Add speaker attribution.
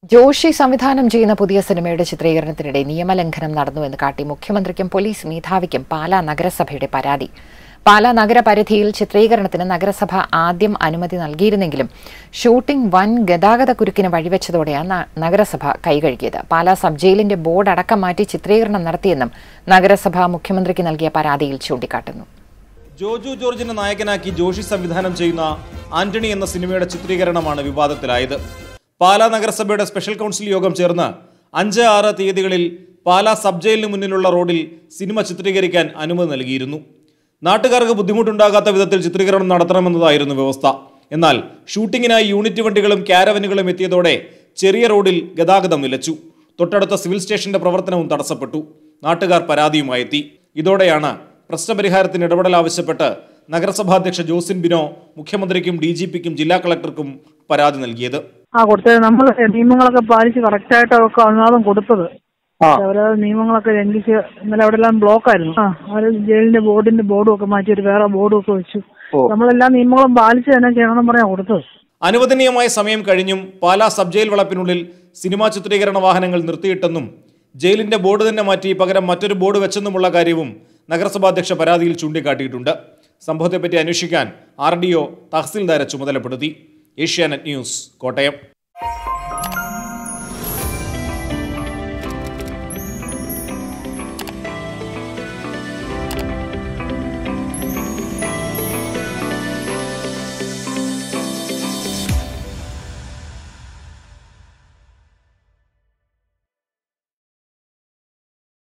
Speaker 1: ജോഷി സംവിധാനം ചെയ്യുന്ന പുതിയ സിനിമയുടെ ചിത്രീകരണത്തിനിടെ നിയമലംഘനം നടന്നുവെന്ന് കാട്ടി മുഖ്യമന്ത്രിക്കും പോലീസ് മേധാവിക്കും പാലാ നഗരസഭയുടെ പരാതി പാലാ നഗരപരിധിയിൽ ചിത്രീകരണത്തിന് നഗരസഭ ആദ്യം അനുമതി നൽകിയിരുന്നെങ്കിലും ഷൂട്ടിംഗ് വൻ ഗതാഗത കുരുക്കിന് വഴിവെച്ചതോടെയാണ് ന- നഗരസഭ കൈകഴുകിയത് പാലാ സബ് ജയിലിന്റെ ബോർഡ് അടക്കം മാറ്റി ചിത്രീകരണം നടത്തിയെന്നും നഗരസഭ മുഖ്യമന്ത്രിക്ക് നൽകിയ പരാതിയിൽ ചൂണ്ടിക്കാട്ടുന്നു
Speaker 2: ജോജു ജോർജിനെ നായകനാക്കി ജോഷി സംവിധാനം ചെയ്യുന്ന ആന്റണി എന്ന സിനിമയുടെ ചിത്രീകരണമാണ് വിവാദത്തിലായത് പാലാ നഗരസഭയുടെ സ്പെഷ്യൽ കൗൺസിൽ യോഗം ചേർന്ന് അഞ്ച് ആറ് തീയതികളിൽ പാലാ സബ് ജയിലിന് മുന്നിലുള്ള റോഡിൽ സിനിമ ചിത്രീകരിക്കാൻ അനുമതി നൽകിയിരുന്നു നാട്ടുകാർക്ക് ബുദ്ധിമുട്ടുണ്ടാകാത്ത വിധത്തിൽ ചിത്രീകരണം നടത്തണമെന്നതായിരുന്നു വ്യവസ്ഥ എന്നാൽ ഷൂട്ടിങ്ങിനായി യൂണിറ്റ് വണ്ടികളും ക്യാരവനുകളും എത്തിയതോടെ ചെറിയ റോഡിൽ ഗതാഗതം നിലച്ചു തൊട്ടടുത്ത സിവിൽ സ്റ്റേഷന്റെ പ്രവർത്തനവും തടസ്സപ്പെട്ടു നാട്ടുകാർ പരാതിയുമായി എത്തി ഇതോടെയാണ് പ്രശ്നപരിഹാരത്തിന് ഇടപെടൽ ആവശ്യപ്പെട്ട് നഗരസഭാധ്യക്ഷ ജോസിൻ ബിനോ മുഖ്യമന്ത്രിക്കും ഡി ജി പിക്കും ജില്ലാ കളക്ടർക്കും പരാതി നൽകിയത്
Speaker 3: ആ കൊടുത്തത് നമ്മൾ നിയമങ്ങളൊക്കെ പാലിച്ച് കറക്റ്റായിട്ടൊക്കെ അനുവാദം കൊടുത്തത് അവര് നിയമങ്ങളൊക്കെ ലംഘിച്ച് ഇന്നലെ അവിടെ എല്ലാം ബ്ലോക്ക് ആയിരുന്നു ആ അവര് ജയിലിന്റെ ബോർഡിന്റെ ബോർഡും ഒക്കെ മാറ്റി ഒരു വേറെ ബോർഡും ഒക്കെ വെച്ചു നമ്മളെല്ലാ നിയമങ്ങളും പാലിച്ച് തന്നെ ചെയ്യണമെന്ന് പറയാൻ കൊടുത്തത്
Speaker 2: അനുവദനീയമായ സമയം കഴിഞ്ഞും പാലാ സബ് ജയിൽ വളപ്പിനുള്ളിൽ സിനിമാ ചിത്രീകരണ വാഹനങ്ങൾ നിർത്തിയിട്ടെന്നും ജയിലിന്റെ ബോർഡ് തന്നെ മാറ്റി പകരം മറ്റൊരു ബോർഡ് വെച്ചെന്നുമുള്ള കാര്യവും നഗരസഭാധ്യക്ഷ പരാതിയിൽ ചൂണ്ടിക്കാട്ടിയിട്ടുണ്ട് സംഭവത്തെപ്പറ്റി അന്വേഷിക്കാൻ ആർ ഡി ഒ തഹസിൽദാരെ ചുമതലപ്പെടുത്തി ഏഷ്യാനെറ്റ് ന്യൂസ് കോട്ടയം